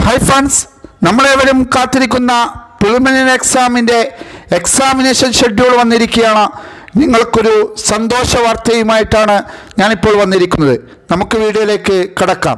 hi friends നമ്മളേവരും കാത്തിരിക്കുന്ന preliminary എക്സാമിൻ്റെ examination schedule വന്നിരിക്കുകയാണ് നിങ്ങൾക്കൊരു സന്തോഷ വാർത്തയുമായിട്ടാണ് ഞാനിപ്പോൾ വന്നിരിക്കുന്നത് നമുക്ക് വീഡിയോയിലേക്ക് കടക്കാം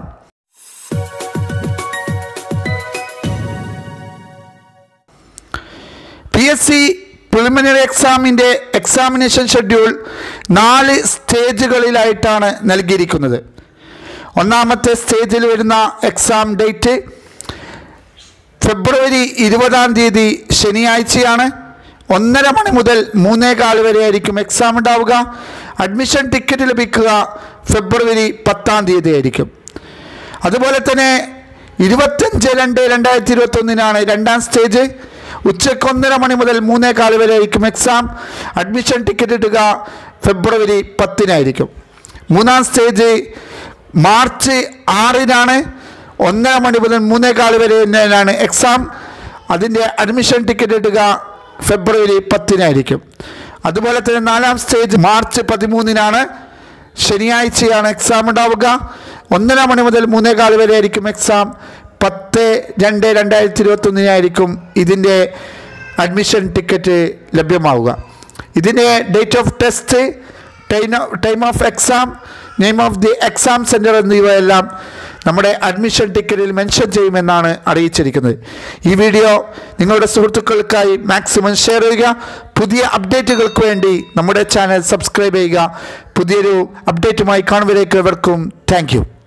പി എസ് സി പ്രിലിമിനറി എക്സാമിൻ്റെ എക്സാമിനേഷൻ ഷെഡ്യൂൾ നാല് സ്റ്റേജുകളിലായിട്ടാണ് നൽകിയിരിക്കുന്നത് ഒന്നാമത്തെ സ്റ്റേജിൽ വരുന്ന എക്സാം ഡേറ്റ് ഫെബ്രുവരി ഇരുപതാം തീയതി ശനിയാഴ്ചയാണ് ഒന്നര മണി മുതൽ മൂന്നേകാൽ വരെ ആയിരിക്കും എക്സാം ഉണ്ടാവുക അഡ്മിഷൻ ടിക്കറ്റ് ലഭിക്കുക ഫെബ്രുവരി പത്താം തീയതി ആയിരിക്കും അതുപോലെ തന്നെ ഇരുപത്തഞ്ച് രണ്ട് രണ്ടായിരത്തി ഇരുപത്തൊന്നിനാണ് രണ്ടാം സ്റ്റേജ് ഉച്ചയ്ക്ക് ഒന്നര മണി മുതൽ മൂന്നേകാൽ വരെ ആയിരിക്കും എക്സാം അഡ്മിഷൻ ടിക്കറ്റ് ഇടുക ഫെബ്രുവരി പത്തിനായിരിക്കും മൂന്നാം സ്റ്റേജ് മാർച്ച് ആറിനാണ് ഒന്നര മണി മുതൽ മൂന്നേകാൽ വരെ തന്നെയാണ് എക്സാം അതിൻ്റെ അഡ്മിഷൻ ടിക്കറ്റ് ഇടുക ഫെബ്രുവരി പത്തിനായിരിക്കും അതുപോലെ തന്നെ നാലാം സ്റ്റേജ് മാർച്ച് പതിമൂന്നിനാണ് ശനിയാഴ്ചയാണ് എക്സാം ഉണ്ടാവുക ഒന്നര മണി മുതൽ മൂന്നേകാൽ വരെ ആയിരിക്കും എക്സാം പത്ത് രണ്ട് രണ്ടായിരത്തി ഇരുപത്തൊന്നിനായിരിക്കും ഇതിൻ്റെ അഡ്മിഷൻ ടിക്കറ്റ് ലഭ്യമാവുക ഇതിൻ്റെ date of test time time of exam name of the exam centre എന്നിവയെല്ലാം നമ്മുടെ അഡ്മിഷൻ ടിക്കറ്റിൽ മെൻഷൻ ചെയ്യുമെന്നാണ് അറിയിച്ചിരിക്കുന്നത് ഈ വീഡിയോ നിങ്ങളുടെ സുഹൃത്തുക്കൾക്കായി മാക്സിമം ഷെയർ ചെയ്യുക പുതിയ അപ്ഡേറ്റുകൾക്ക് വേണ്ടി നമ്മുടെ ചാനൽ സബ്സ്ക്രൈബ് ചെയ്യുക പുതിയൊരു അപ്ഡേറ്റുമായി കാണുവരേക്ക് എവർക്കും താങ്ക് യു